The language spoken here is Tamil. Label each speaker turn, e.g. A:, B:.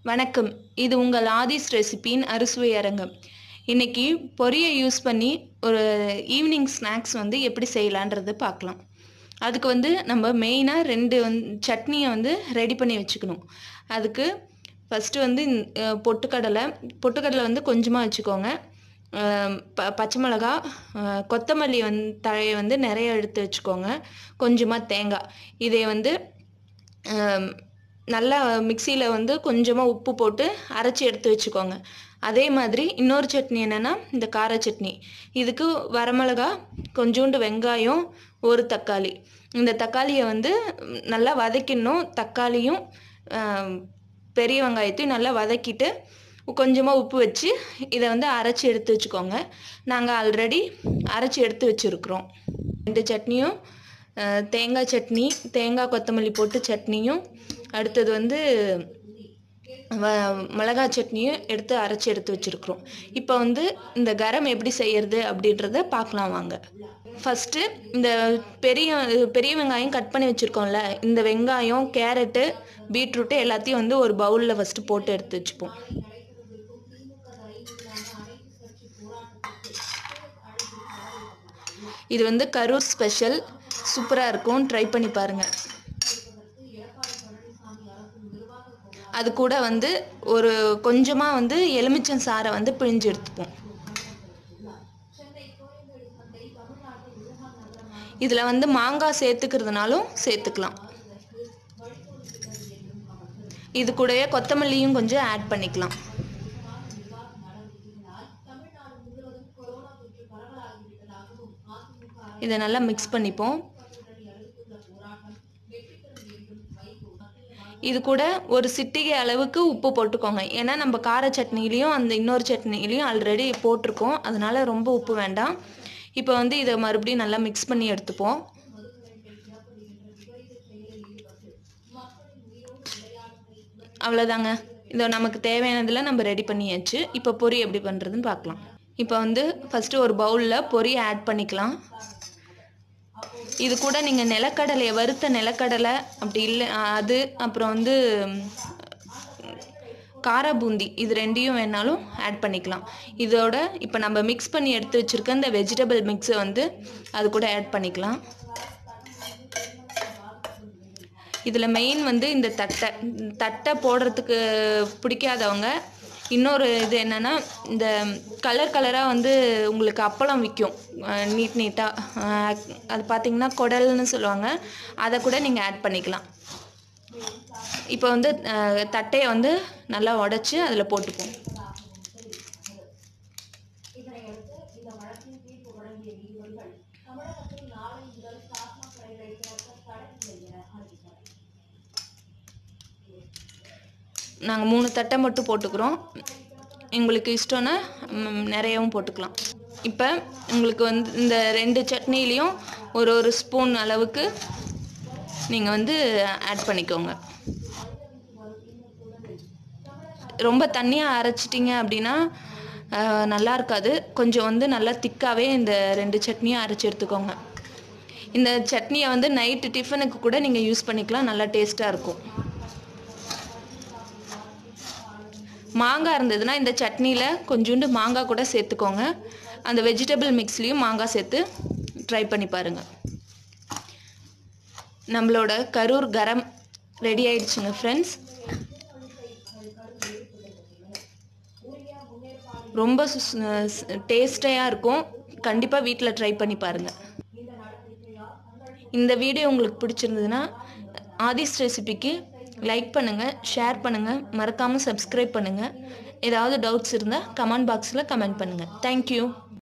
A: வணக்கம் இது உங்கள் ஆதிஸ் ரெசிபியின் அறுசுவை அரங்கம் இன்னைக்கு பொரியை யூஸ் பண்ணி ஒரு ஈவினிங் ஸ்நாக்ஸ் வந்து எப்படி செய்யலான்றது பார்க்கலாம் அதுக்கு வந்து நம்ம மெயினாக ரெண்டு வந் சட்னியை வந்து ரெடி பண்ணி வச்சுக்கணும் அதுக்கு ஃபஸ்ட்டு வந்து இந்த, அஹ், பொட்டுக்கடலை பொட்டுக்கடலை வந்து கொஞ்சமாக வச்சுக்கோங்க அஹ், ப பச்சை மிளகா அஹ், கொத்தமல்லி வந்து தழையை வந்து நிறைய எடுத்து வச்சுக்கோங்க கொஞ்சமாக தேங்காய் இதை வந்து ஆம், நல்லா மிக்சியில் வந்து கொஞ்சமாக உப்பு போட்டு அரைச்சி எடுத்து வச்சுக்கோங்க அதே மாதிரி இன்னொரு சட்னி என்னென்னா இந்த கார சட்னி இதுக்கு வரமிளகா கொஞ்சோண்டு வெங்காயம் ஒரு தக்காளி இந்த தக்காளியை வந்து ம், நல்லா வதக்கிடணும் தக்காளியும் ஆம், பெரிய வெங்காயத்தையும் நல்லா வதக்கிட்டு கொஞ்சமாக உப்பு வச்சு இதை வந்து அரைச்சி எடுத்து வச்சுக்கோங்க நாங்கள் ஆல்ரெடி அரைச்சி எடுத்து வச்சுருக்குறோம் ரெண்டு சட்னியும் அஹ், தேங்காய் சட்னி தேங்காய் கொத்தமல்லி போட்டு சட்னியும் அடுத்தது வந்து வ- மிளகா சட்னியும் எடுத்து அரைச்சி எடுத்து வச்சுருக்குறோம் இப்போ வந்து இந்த கரம் எப்படி செய்யறது அப்படின்றத பார்க்கலாம் வாங்க ஃபஸ்ட்டு இந்த பெரிய பெரிய வெங்காயம் கட் பண்ணி வச்சுருக்கோம்ல இந்த வெங்காயம் கேரட்டு பீட்ரூட்டு எல்லாத்தையும் வந்து ஒரு பவுலில் ஃபஸ்ட்டு போட்டு எடுத்து வச்சுப்போம் இது வந்து கரூர் ஸ்பெஷல் சூப்பராக இருக்கும் ட்ரை பண்ணி பாருங்கள் அது கூட வந்து ஒரு கொஞ்சமாக வந்து எலுமிச்சம் சாறை வந்து பிழிஞ்சு எடுத்துப்போம் இதில் வந்து மாங்காய் சேர்த்துக்கிறதுனாலும் சேர்த்துக்கலாம் இது கூடவே கொத்தமல்லியும் கொஞ்சம் ஆட் பண்ணிக்கலாம் இதை நல்லா மிக்ஸ் பண்ணிப்போம் இது கூட ஒரு சிட்டிகை அளவுக்கு உப்பு போட்டுக்கோங்க ஏன்னா நம்ம கார சட்னிலையும் அந்த இன்னொரு சட்னிலையும் ஆல்ரெடி போட்டிருக்கோம் அதனால ரொம்ப உப்பு வேண்டாம் இப்போ வந்து இதை மறுபடியும் நல்லா மிக்ஸ் பண்ணி எடுத்துப்போம் அவ்வளோதாங்க இதை நமக்கு தேவையானதில் நம்ம ரெடி பண்ணியாச்சு இப்போ பொரி எப்படி பண்ணுறதுன்னு பார்க்கலாம் இப்போ வந்து ஃபஸ்ட்டு ஒரு பவுலில் பொரி ஆட் பண்ணிக்கலாம் இது கூட நீங்கள் நிலக்கடலையை வறுத்த நிலக்கடலை அப்படி இல்லை அது அப்புறம் வந்து ம், கார பூந்தி இது ரெண்டையும் வேணாலும் ஆட் பண்ணிக்கலாம் இதோட இப்போ நம்ம மிக்ஸ் பண்ணி எடுத்து வச்சுருக்க இந்த வெஜிடபிள் மிக்ஸை வந்து அது கூட ஆட் பண்ணிக்கலாம் இதில் மெயின் வந்து இந்த தட்டை இந்த தட்டை போடுறதுக்கு பிடிக்காதவங்க இன்னொரு இது என்னென்னா இந்த கலர் கலராக வந்து உங்களுக்கு அப்பளம் விற்கும் நீட் நீட்டாக அது பார்த்தீங்கன்னா குடல்னு சொல்லுவாங்க அதை கூட நீங்கள் ஆட் பண்ணிக்கலாம் இப்போ வந்து அஹ், தட்டையை வந்து நல்லா உடச்சி அதில் போட்டுப்போம் நாங்கள் மூணு தட்டை மட்டும் போட்டுக்கிறோம் உங்களுக்கு இஷ்டம்னா ம், நிறையவும் போட்டுக்கலாம் இப்போ உங்களுக்கு வந்து இந்த ரெண்டு சட்னிலையும் ஒரு ஒரு ஸ்பூன் அளவுக்கு நீங்கள் வந்து ஆட் பண்ணிக்கோங்க ரொம்ப தண்ணியாக அரைச்சிட்டிங்க அப்படின்னா ஆஹ், நல்லா இருக்காது கொஞ்சம் வந்து நல்லா திக்காகவே இந்த ரெண்டு சட்னியும் அரைச்சி எடுத்துக்கோங்க இந்த சட்னியை வந்து நைட்டு டிஃபனுக்கு கூட நீங்கள் யூஸ் பண்ணிக்கலாம் நல்லா டேஸ்ட்டாக இருக்கும் மாங்காய் இருந்ததுன்னா இந்த சட்னியில் கொஞ்சோண்டு மாங்காய் கூட சேர்த்துக்கோங்க அந்த வெஜிடபிள் மிக்ஸ்லேயும் மாங்காய் சேர்த்து ட்ரை பண்ணி பாருங்கள் நம்மளோட கரூர் கரம் ரெடி ஆயிடுச்சுங்க ஃப்ரெண்ட்ஸ் ரொம்ப டேஸ்டையாக இருக்கும் கண்டிப்பாக வீட்டில் ட்ரை பண்ணி பாருங்கள் இந்த வீடியோ உங்களுக்கு பிடிச்சிருந்ததுன்னா ஆதிஸ் ரெசிபிக்கு லைக் பண்ணுங்கள் ஷேர் பண்ணுங்கள் மறக்காமல் சப்ஸ்கிரைப் பண்ணுங்கள் ஏதாவது டவுட்ஸ் இருந்தால் கமெண்ட் பாக்ஸில் கமெண்ட் பண்ணுங்கள் தேங்க்யூ